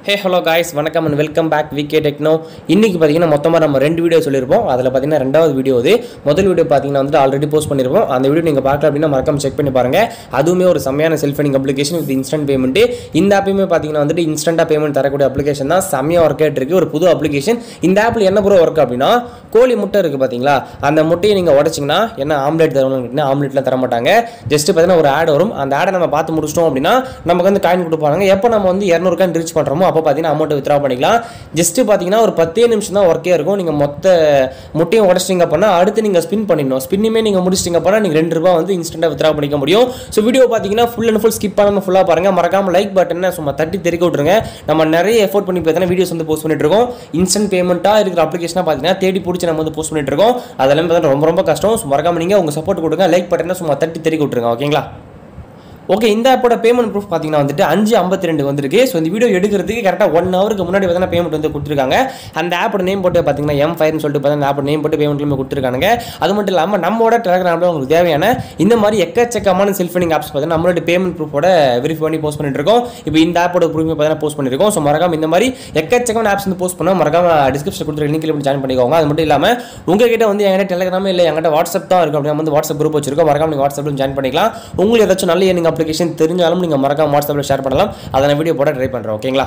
ஹே hello guys வணக்கம் and welcome back VK techno இன்னைக்கு பார்த்தீங்கன்னா மொத்தமாக நம்ம ரெண்டு வீடியோ சொல்லியிருப்போம் அதில் பார்த்தீங்கன்னா ரெண்டாவது வீடியோ இது முதல் வீடியோ பார்த்தீங்கன்னா வந்துட்டு ஆல்ரெடி போஸ்ட் பண்ணியிருப்போம் அந்த வீடியோ நீங்கள் பார்க்கல அப்படின்னா மறக்காம செக் பண்ணி பாருங்க அதுவுமே ஒரு செம்மையான self funding application with instant payment இந்த ஆப்பையுமே பார்த்தீங்கன்னா வந்துட்டு இன்ஸ்டன்ட்டாக பேமெண்ட் தரக்கூடிய அப்ளிகேஷன் தான் செம்மையாக ஒர்க் ஆகிட்டு இருக்கு ஒரு புது அப்ளிகேஷன் இந்த ஆப்பில் என்ன ப்ரோ ஒர்க் அப்படின்னா கோழி முட்டை இருக்குது பார்த்தீங்களா அந்த முட்டையை நீங்கள் உடச்சிங்கன்னா என்ன ஆம்லெட் தரணும் கேட்டிங்கன்னா ஆம்லெட்லாம் தர மாட்டாங்க ஜஸ்ட் பார்த்தீங்கன்னா ஒரு ஆட் வரும் அந்த ஆடை நம்ம பார்த்து முடிச்சிட்டோம் அப்படின்னா நமக்கு வந்து காயின் கொடுப்பாங்க எப்போ நம்ம வந்து இரநூறு காயின் ரீச் பண்ணுறோமோ அப்போ பார்த்தீங்கன்னா அமௌண்ட் வித்ரா பண்ணிக்கலாம் ஜஸ்ட் பார்த்தீங்கன்னா ஒரு பத்தே நிமிஷம் தான் ஒர்க்கே இருக்கும் நீங்கள் மொத்த முட்டையும் உடச்சிட்டிங்க அப்படின்னா அடுத்து நீங்கள் ஸ்பின் பண்ணிடணும் ஸ்பின்னுமே நீங்கள் முடிச்சிட்டிங்க அப்படின்னா நீங்கள் ரெண்டு ரூபா வந்து இன்ஸ்டன்ட்டாக வித்ரா பண்ணிக்க முடியும் ஸோ வீடியோ பார்த்தீங்கன்னா ஃபுல் அண்ட் ஃபுல் ஸ்கிப் பண்ணாமல் ஃபுல்லாக பாருங்கள் மறக்காம லைக் பட்டனை சும்மா தட்டி தெறிக்க விட்ருங்க நம்ம நிறைய எஃபோர்ட் பண்ணி பார்த்தீங்கன்னா வீடியோஸ் வந்து போஸ்ட் பண்ணிட்டு இருக்கோம் இன்ஸ்டன்ட் பேமெண்ட்டாக இருக்கிற அப்ளிகேஷனாக பார்த்தீங்கன்னா தேடி பிடிச்சி நம்ம வந்து போஸ்ட் பண்ணிட்டு இருக்கோம் அதெல்லாம் பார்த்தீங்கன்னா ரொம்ப ரொம்ப கஷ்டம் ஸோ மறக்காம நீங்கள் உங்கள் சப்போர்ட் கொடுங்க லைக் பட்டனை சும்மா தட்டி தெறிக்க விட்ருங்க ஓகேங்களா ஓகே இந்த ஆப்போட பேமெண்ட் ப்ரூஃப் பார்த்தீங்கன்னா வந்துட்டு அஞ்சு ஐம்பத்தி ரெண்டு வந்திருக்கு ஸோ இந்த வீடியோ எடுக்கிறதுக்கு கரெக்டாக ஒன் ஹவருக்கு முன்னாடி பார்த்தீங்கன்னா பேமெண்ட் வந்து கொடுத்துருக்காங்க அந்த ஆப்போட நேம் போட்டு பார்த்தீங்கன்னா எம் ஃபைவ்னு சொல்லிட்டு பார்த்தீங்கன்னா ஆப்போட நேம் போட்டு பேமெண்ட்லுமே கொடுத்துருக்காங்க அது மட்டும் இல்லாமல் நம்மளோட டெலகிராமில் உங்களுக்கு தேவையான இந்த மாதிரி எக்கச்சக்கமான செல்ஃபனிங் ஆப்ஸ் பார்த்தீங்கன்னா நம்மளோட பேமெண்ட் ப்ரூஃபோட வெரிஃபை பண்ணி போஸ்ட் பண்ணிட்டு இருக்கோம் இப்போ இந்த ஆப்போட ப்ரூஃப் பார்த்தீங்கன்னா போஸ்ட் பண்ணிருக்கோம் ஸோ மறக்காம இந்த மாதிரி எக்கச்சக்கமான ஆப்ஸ் வந்து போஸ்ட் பண்ண மறக்காம டிஸ்கிரிப்ஷன் கொடுத்துருக்க லிங்க்ல போய் ஜாயின் பண்ணிக்கோங்க அது மட்டும் இல்லாமல் உங்ககிட்ட வந்து என்கிட்ட டெலகிராமே இல்லை என்கிட்ட வாட்ஸ்அப் தான் இருக்கும் அப்படின்னா வந்து வாட்ஸ்அப் குரூப் வச்சிருக்கோம் மறக்காம நீங்கள் வாட்ஸ்அப்பில் ஜாயின் பண்ணிக்கலாம் உங்களுக்கு ஏதாச்சும் நல்ல ஏர்னிங் அப்ளிகேஷன் தெரிஞ்சாலும் நீங்கள் மறக்காம வாட்ஸ்அப்பில் ஷேர் பண்ணலாம் அதை நான் வீடியோ போட ட்ரை பண்ணுறேன் ஓகேங்களா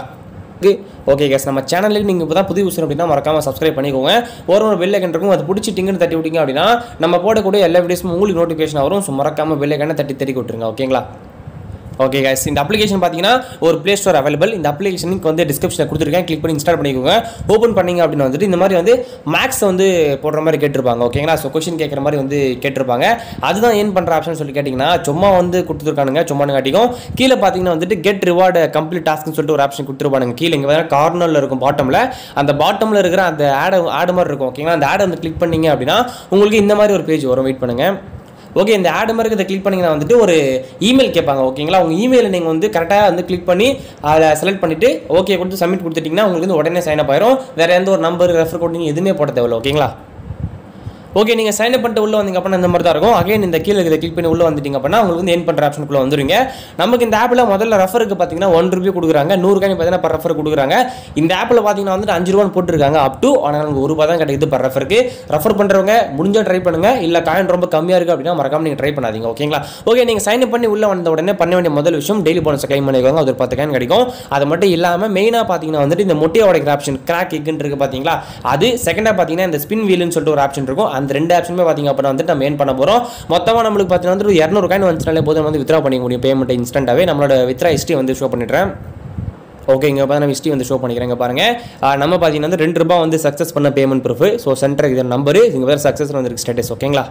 ஓகே கேஸ் நம்ம சேனலுக்கு நீங்கள் இப்போ தான் புதிய விஷயம் அப்படின்னா மறக்காம சப்ஸ்கிரைப் பண்ணிக்கோங்க ஒரு ஒரு பெல் ஐக்கன் இருக்கும் அது பிடிச்சிட்டிங்கன்னு தட்டி விட்டீங்க அப்படின்னா நம்ம போடக்கூடிய எல்லா வீடியோஸும் உங்களுக்கு நோட்டிஃபிகேஷன் வரும் ஸோ மறக்காம பெல் ஐக்கனை தட்டி தெரி விட்டுருங்க ஓகேங்களா ஓகே guys இந்த அப்ளிகேஷன் பார்த்தீங்கன்னா ஒரு ப்ளே ஸ்டோர் அவைலபிள் இந்த அப்ளிகேஷனுக்கு வந்து டிஸ்கிரிப்ஷனில் கொடுத்துருக்கேன் கிளிக் பண்ணி இன்ஸ்டால் பண்ணிக்கோங்க ஓப்பன் பண்ணீங்க அப்படின்னு வந்துட்டு இந்த மாதிரி வந்து மேக்ஸ் வந்து போடுற மாதிரி கேட்டிருப்பாங்க ஓகேங்களா ஸோ கொஷின் கேட்குற மாதிரி வந்து கேட்டிருப்பாங்க அதுதான் ஏன் பண்ணுற ஆப்ஷன் சொல்லி கேட்டிங்கன்னா சும்மா வந்து கொடுத்துருக்கானுங்க சும்மானு காட்டிக்கும் கீழே பார்த்தீங்கன்னா வந்துட்டு கெட் ரிவார்டு கம்ப்ளீட் டாஸ்க்னு சொல்லிட்டு ஒரு ஆப்ஷன் கொடுத்துருப்பானுங்க கீழே இங்கே வேறு கார்னரில் இருக்கும் பாட்டமில் அந்த பாட்டமில் இருக்கிற அந்த ஆடு ஆடு மாதிரி இருக்கும் ஓகேங்களா அந்த ஆடை வந்து கிளிக் பண்ணீங்க அப்படின்னா உங்களுக்கு இந்த மாதிரி ஒரு பேஜ் வரும் வெயிட் பண்ணுங்கள் ஓகே இந்த ஆடு மாதிரி இதை கிளிக் பண்ணிங்கன்னா வந்துட்டு ஒரு இமெயில் கேட்பாங்க ஓகேங்களா உங்கள் இமெயிலை நீங்கள் வந்து கரெக்டாக வந்து கிளிக் பண்ணி அதை செலக்ட் பண்ணிவிட்டு ஓகே கொடுத்து சப்மிட் கொடுத்துட்டிங்கன்னா உங்களுக்கு வந்து உடனே சைன் அப் ஆயிரும் வேறு எந்த ஒரு நம்பர் ரெஃபர் கோட் நீங்கள் எதுவுமே போட தேவையில்ல ஓகேங்களா ஓகே நீங்கள் சைன் அப் பண்ணிட்டு உள்ள வந்தீங்க அப்படின்னா இந்த மாதிரி தான் இருக்கும் அகைன் இந்த கீழே இதை கிளிக் பண்ணி உள்ள வந்துட்டீங்க அப்படின்னா உங்களுக்கு வந்து ஏன் பண்ணுற ஆப்ஷனுக்குள்ள வந்துருங்க நமக்கு இந்த ஆப்பில் முதல்ல ரெஃபருக்கு பார்த்தீங்கன்னா ஒன் ருபி கொடுக்குறாங்க நூறு காணி பார்த்தீங்கன்னா பர் ரெஃபர் கொடுக்குறாங்க இந்த ஆப்பில் பார்த்தீங்கன்னா வந்துட்டு அஞ்சு ரூபான்னு போட்டுருக்காங்க அப் டு ஆனால் நமக்கு ஒரு ரூபா தான் கிடைக்குது பர் ரெஃபருக்கு ரெஃபர் பண்ணுறவங்க முடிஞ்சால் ட்ரை பண்ணுங்க இல்லை காயின் ரொம்ப கம்மியாக இருக்குது அப்படின்னா மறக்காம நீங்கள் ட்ரை பண்ணாதீங்க ஓகேங்களா ஓகே நீங்கள் சைன் அப் பண்ணி உள்ள வந்த உடனே பண்ண வேண்டிய முதல் விஷயம் டெய்லி போனஸ் கைம் பண்ணிக்கோங்க அது ஒரு பத்து காயின் கிடைக்கும் அது மட்டும் இல்லாமல் மெயினாக பார்த்தீங்கன்னா வந்துட்டு இந்த முட்டையை உடைக்கிற ஆப்ஷன் கிராக் எக்குன்னு இருக்கு பார்த்தீங்களா அது செகண்டாக பார்த்தீங்கன்னா இந்த ஸ்பின் வீல்னு சொல்லிட்டு ஒரு ஆப்ஷன் இருக்கும் அந்த ரெண்டு ஆப்ஷனுமே பார்த்தீங்க அப்படின்னா வந்துட்டு நம்ம ஏன் பண்ண போகிறோம் மொத்தமாக நம்மளுக்கு பார்த்தீங்கன்னா வந்து இரநூறு காயின் வந்துச்சுனாலே போதும் வந்து வித்ரா பண்ணிக்க முடியும் பேமெண்ட் இன்ஸ்டன்ட்டாகவே நம்மளோட வித்ரா ஹிஸ்ட்ரி வந்து ஷோ பண்ணிடுறேன் ஓகே இங்கே பார்த்தா நம்ம ஹிஸ்ட்ரி வந்து ஷோ பண்ணிக்கிறேன் இங்க பாருங்க ஆ, நம்ம பார்த்தீங்கன்னா வந்து ரெண்டு ரூபா வந்து சக்ஸஸ் பண்ண பேமெண்ட் ப்ரூஃப் ஸோ சென்டர் இது நம்பரு இங்கே வேறு சக்ஸஸ் வந்துருக்கு ஸ்டேட்டஸ் ஓகேங்களா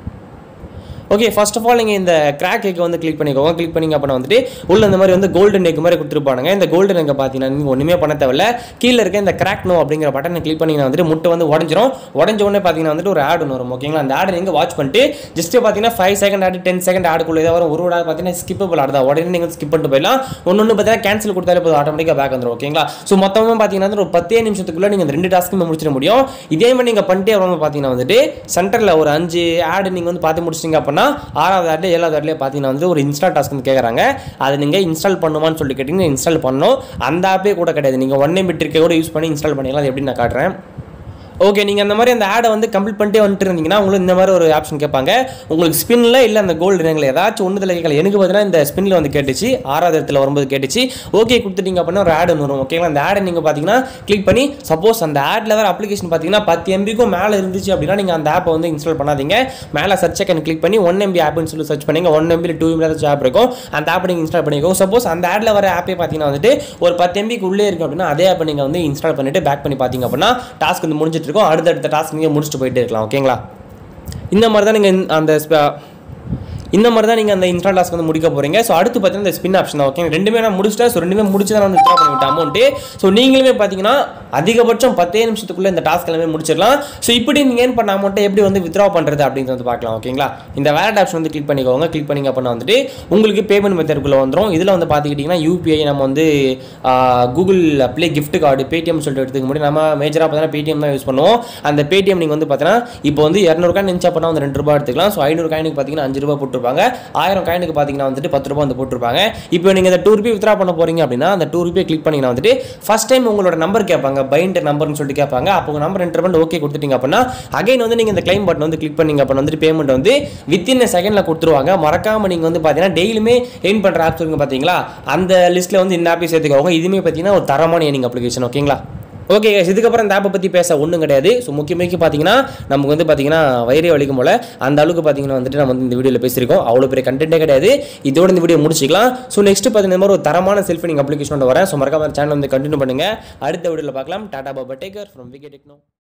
ஓகே ஃபர்ஸ்ட் ஆஃப் ஆல் நீங்கள் இந்த கிராக் எக் வந்து கிளிக் பண்ணிக்கோங்க கிளிக் பண்ணிங்க அப்படின்னா வந்துட்டு உள்ள இந்த மாதிரி வந்து கோல்டன் எக் மாதிரி கொடுத்துருப்பானுங்க இந்த கோல்டன் எக்கை பார்த்தீங்கன்னா நீங்கள் ஒன்றுமே பண்ண தேவையில்ல கீழே இருக்க இந்த கிராக் நோ அப்படிங்கிற பட்டனை கிளிக் பண்ணிங்கன்னா வந்துட்டு முட்டை வந்து உடஞ்சிரும் உடஞ்ச உடனே பார்த்தீங்கன்னா வந்துட்டு ஒரு ஆட் ஒன்று வரும் ஓகேங்களா அந்த ஆடை நீங்கள் வாட்ச் பண்ணிட்டு ஜஸ்ட் பார்த்தீங்கன்னா five second ad ten second ஆடுக்குள்ளே ஏதாவது வரும் ஒரு ஆடு பார்த்தீங்கன்னா ஸ்கிப்பபிள் ஆடு தான் உடனே நீங்கள் ஸ்கிப் பண்ணிட்டு போயிடலாம் ஒன்று ஒன்று பார்த்தீங்கன்னா கேன்சல் கொடுத்தாலே போதும் ஆட்டோமேட்டிக்காக பேக் வந்துடும் ஓகேங்களா ஸோ மொத்தமாக பார்த்தீங்கன்னா வந்து ஒரு பத்தே நிமிஷத்துக்குள்ளே நீங்கள் இந்த ரெண்டு டாஸ்க்குமே முடிச்சிட முடியும் இதே மாதிரி நீங்கள் பண்ணிட்டே வரவங்க பார்த்தீங்கன்னா வந்துட்டு சென்டரில் ஒரு அஞ்சு ஆடு நீங்கள் வந்து பார்த்து முடிச்சிட்டிங்க அப்படின்னா ஆறாவது ஆட்லேயே ஏழாவது ஆட்லேயே பார்த்தீங்கன்னா வந்து ஒரு இன்ஸ்டால் டாஸ்க் வந்து கேட்குறாங்க அதை நீங்கள் இன்ஸ்டால் பண்ணுமான்னு சொல்லி கேட்டிங்கன்னா இன்ஸ்டால் பண்ணணும் அந்த ஆப்பே கூட கிடையாது நீங்கள் ஒன் எம் பிட்டிருக்கே கூட யூஸ் பண்ணி இன்ஸ்டால் பண்ணிக்கலாம் அது எப்படி நான் காட்டுறேன் ஓகே நீங்கள் அந்த மாதிரி அந்த ஆடை வந்து கம்ப்ளீட் பண்ணிட்டே வந்துட்டு இருந்தீங்கன்னா உங்களுக்கு இந்த மாதிரி ஒரு ஆப்ஷன் கேட்பாங்க உங்களுக்கு ஸ்பின்னில் இல்லை அந்த கோல்டு ரிங்கில் ஏதாச்சும் ஒன்றுல கேட்கல எனக்கு பார்த்தீங்கன்னா இந்த ஸ்பின்னில் வந்து கேட்டுச்சு ஆறாவது இடத்துல வரும்போது கேட்டுச்சு ஓகே கொடுத்துட்டீங்க அப்படின்னா ஒரு ஆட் வரும் ஓகேங்களா அந்த ஆடை நீங்கள் பார்த்தீங்கன்னா கிளிக் பண்ணி சப்போஸ் அந்த ஆடில் வேறு அப்ளிகேஷன் பார்த்தீங்கன்னா பத்து எம்பிக்கும் மேலே இருந்துச்சு அப்படின்னா நீங்கள் அந்த ஆப்பை வந்து இன்ஸ்டால் பண்ணாதீங்க மேலே சர்ச் ஐக்கன் கிளிக் பண்ணி ஒன் எம்பி ஆப்னு சொல்லி சர்ச் பண்ணுங்க ஒன் எம்பி டூ எம்பி ஏதாச்சும் ஆப் இருக்கும் அந்த ஆப்பை நீங்கள் இன்ஸ்டால் பண்ணிக்கோங்க சப்போஸ் அந்த ஆடில் வர ஆப்பே பார்த்தீங்கன்னா வந்துட்டு ஒரு பத்து எம்பிக்கு உள்ளே இருக்கு அப்படின்னா அதே ஆப்பை நீங்கள் வந்து இன்ஸ்டால் பண்ணிட்டு பேக் பண்ணி பார்த்தீங்க அப்படின்னா டாஸ்க் வந்து முடிஞ்சிட்டு இருக்கும் அடுத்தடுத்த டாஸ்க் நீங்கள் முடிச்சுட்டு போயிட்டே இருக்கலாம் ஓகேங்களா இந்த மாதிரி தான் நீங்கள் அந்த ஸ்ப- இந்த மாதிரி தான் நீங்கள் அந்த இன்ஸ்டால் டாஸ்க் வந்து முடிக்க போகிறீங்க ஸோ அடுத்து பார்த்தீங்கன்னா இந்த ஸ்பின் ஆப்ஷன் தான் ஓகே ரெண்டுமே நான் முடிச்சிட்டேன் ஸோ ரெண்டுமே முடிச்சு தான் வந்து வித்ரா பண்ணிவிட்டேன் அமௌண்ட்டு ஸோ நீங்களுமே பார்த்தீங்கன்னா அதிகபட்சம் பத்தே நிமிஷத்துக்குள்ளே இந்த டாஸ்க் எல்லாமே முடிச்சிடலாம் ஸோ இப்படி நீங்கள் ஏன் பண்ண அமௌண்ட்டை எப்படி வந்து வித்ரா பண்ணுறது அப்படிங்கிறது வந்து பார்க்கலாம் ஓகேங்களா இந்த வேலட் ஆப்ஷன் வந்து கிளிக் பண்ணிக்கோங்க கிளிக் பண்ணிங்க அப்படின்னா வந்துட்டு உங்களுக்கு பேமெண்ட் மெத்தடுக்குள்ளே வந்துடும் இதில் வந்து பார்த்துக்கிட்டிங்கன்னா யூபிஐ நம்ம வந்து Google play gift card Paytm சொல்லிட்டு எடுத்துக்க முடியும் நம்ம மேஜராக பார்த்தீங்கன்னா பேடிஎம் தான் யூஸ் பண்ணுவோம் அந்த பேடிஎம் நீங்கள் வந்து பார்த்தீங்கன்னா இப்போ வந்து இரநூறு காயின் நினச்சா பண்ணால் வந்து ரெண்டு ரூபா எடுத்துக்கலாம் ஸோ ஐநூறு காயினுக்கு பார்த்தீங்கன்னா அஞ்சு ரூபா போட்டு போட்டிருப்பாங்க ஆயிரம் காயினுக்கு பார்த்தீங்கன்னா வந்துட்டு பத்து ரூபா வந்து போட்டிருப்பாங்க இப்போ நீங்கள் இந்த டூ ருபி வித்ரா பண்ண போறீங்க அப்படின்னா அந்த டூ ருபி கிளிக் பண்ணிங்கன்னா வந்துட்டு ஃபர்ஸ்ட் டைம் உங்களோட நம்பர் கேட்பாங்க பைண்ட் நம்பர்னு சொல்லிட்டு கேட்பாங்க அப்போ உங்கள் நம்பர் என்டர் பண்ணி ஓகே கொடுத்துட்டீங்க அப்படின்னா அகைன் வந்து நீங்கள் இந்த கிளைம் பட்டன் வந்து கிளிக் பண்ணீங்க அப்படின்னா வந்துட்டு பேமெண்ட் வந்து வித்தின் செகண்டில் கொடுத்துருவாங்க மறக்காம நீங்கள் வந்து பார்த்தீங்கன்னா டெய்லியுமே எயின் பண்ணுற ஆப்ஸ் இருக்கு பார்த்தீங்களா அந்த லிஸ்ட்டில் வந்து இந்த ஆப்பை சேர்த்துக்கோங்க இதுவுமே பார்த்தீங்கன்னா ஒரு தரமான ஏனிங் அப்ளிகேஷன் ஓகேங்களா ஓகே guys, இதுக்கப்புறம் இந்த ஆப்பை பற்றி பேச ஒன்றும் கிடையாது ஸோ முக்கிய முக்கிய பார்த்தீங்கன்னா நமக்கு வந்து பார்த்தீங்கன்னா வயிறே வலிக்கும் போல அந்த அளவுக்கு பார்த்தீங்கன்னா வந்துட்டு நம்ம வந்து இந்த வீடியோவில் பேசியிருக்கோம் அவ்வளோ பெரிய கண்டென்ட்டே கிடையாது இதோட இந்த வீடியோ முடிச்சிக்கலாம் ஸோ நெக்ஸ்ட் பார்த்தீங்கன்னா இந்த மாதிரி ஒரு தரமான செல்ஃபி நீங்கள் அப்ளிகேஷனோட வரேன் ஸோ மறக்காம சேனல் வந்து கண்டினியூ பண்ணுங்கள் அடுத்த வீடியோவில் பார்க்கலாம் டாடா பாபா டேக்கர் ஃப்ரம் விகே டெக்னோ